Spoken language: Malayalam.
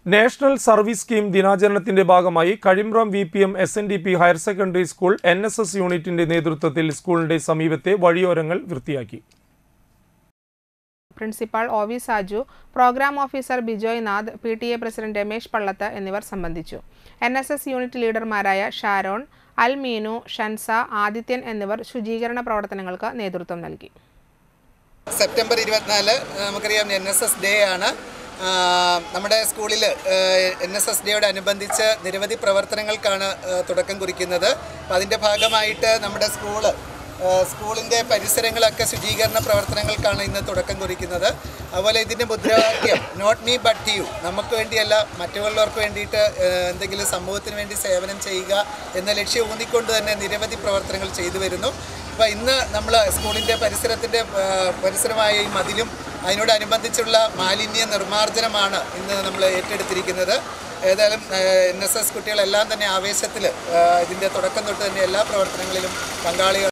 നാഷണൽ സർവീസ് സ്കീം ദിനാചരണത്തിന്റെ ഭാഗമായി Kazhimbram V P M S N D P higher secondary school N S S യൂണിറ്റിന്റെ നേതൃത്വത്തിൽ സ്കൂളിന്റെ സമീപത്തെ വഴിയോരങ്ങൾ വൃത്തിയാക്കി principal O V Saju program officer Bijoy Nath P T A president Ramesh Pallath എന്നിവർ സംബന്ധിച്ചു എൻ എസ് എസ് യൂണിറ്റ് ലീഡർമാരായ ഷാരോൺ അൽ മീനു ഷൻസ ആദിത്യൻ എന്നിവർ ശുചീകരണ പ്രവർത്തനങ്ങൾക്ക് നേതൃത്വം നൽകി സെപ്റ്റംബർ ഇരുപത്തിനാല് നമുക്കറിയാം എൻ എസ് എസ് ഡേ ആണ് ആ, നമ്മുടെ സ്കൂളിൽ എൻ എസ് എസ് ഡേയോടനുബന്ധിച്ച് നിരവധി പ്രവർത്തനങ്ങൾക്കാണ് ആ, തുടക്കം കുറിക്കുന്നത് അപ്പം അതിൻ്റെ ഭാഗമായിട്ട് നമ്മുടെ സ്കൂള് ആ, സ്കൂളിൻ്റെ പരിസരങ്ങളൊക്കെ ശുചീകരണ പ്രവർത്തനങ്ങൾക്കാണ് ഇന്ന് തുടക്കം കുറിക്കുന്നത് അതുപോലെ ഇതിൻ്റെ മുദ്രാവാക്യം നോട്ട് മീ ബട്ട് യു നമുക്ക് വേണ്ടിയല്ല മറ്റുള്ളവർക്ക് വേണ്ടിയിട്ട് ആ, എന്തെങ്കിലും സമൂഹത്തിന് വേണ്ടി സേവനം ചെയ്യുക എന്ന ലക്ഷ്യം ഊന്നിക്കൊണ്ട് തന്നെ നിരവധി പ്രവർത്തനങ്ങൾ ചെയ്തു വരുന്നു അപ്പോൾ ഇന്ന് നമ്മൾ സ്കൂളിൻ്റെ പരിസരത്തിൻ്റെ പരിസരമായ ഈ മതിലും അതിനോടനുബന്ധിച്ചുള്ള മാലിന്യ നിർമ്മാർജ്ജനമാണ് ഇന്ന് നമ്മൾ ഏറ്റെടുത്തിരിക്കുന്നത് ഏതായാലും എൻ എസ് എസ് കുട്ടികളെല്ലാം തന്നെ ആവേശത്തിൽ ഇതിൻ്റെ തുടക്കം തൊട്ട് തന്നെ എല്ലാ പ്രവർത്തനങ്ങളിലും പങ്കാളികൾ